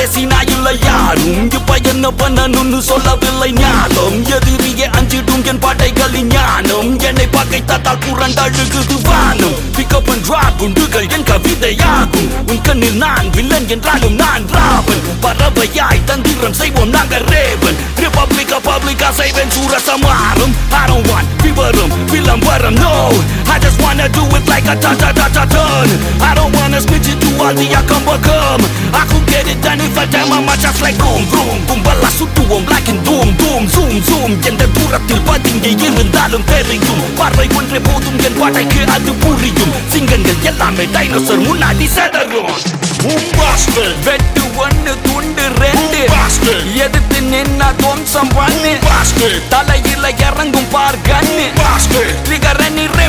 கடைசி நான் இல்லை யாரும் இப்ப என்ன பண்ணணும்னு சொல்லவில்லை ஞானம் எதிரியே அஞ்சிடும் என் பாட்டைகளின் ஞானம் என்னை பகைத்தால் புரண்டழுகுது வானம் பிக்கப் அண்ட் டிராப் குண்டுகள் என் கவிதையாகும் உன் கண்ணில் நான் வில்லன் என்றாலும் நான் ராவன் பறவையாய் தந்திரம் செய்வோம் நாங்கள் ரேவன் ரிபப்ளிகா பப்ளிகா செய்வேன் சூரசமானம் I don't want விவரம் விளம்பரம் no I just wanna do it like a ta ta ta ta turn I don't wanna snitch it to all the I come become I could get it done if I tell my just like boom boom கும்பலா சுட்டுவோம் like in doom doom zoom zoom எந்த தூரத்தில் பதுங்கி இருந்தாலும் தெரியும் பார்வை ஒன்றே போதும் என் படைக்கு அது புரியும் சிங்கங்கள் எல்லாமே டைனோசர் முன்னாடி செதறும் Boombastic, வெட்டு ஒண்ணு துண்டு ரெண்டு Bastard. எதிர்த்து நின்னா துவம்சம் பண்ணு bastard, தலையில இறங்கும் பார் கண்ணு bastard, ட்ரிகர் நீ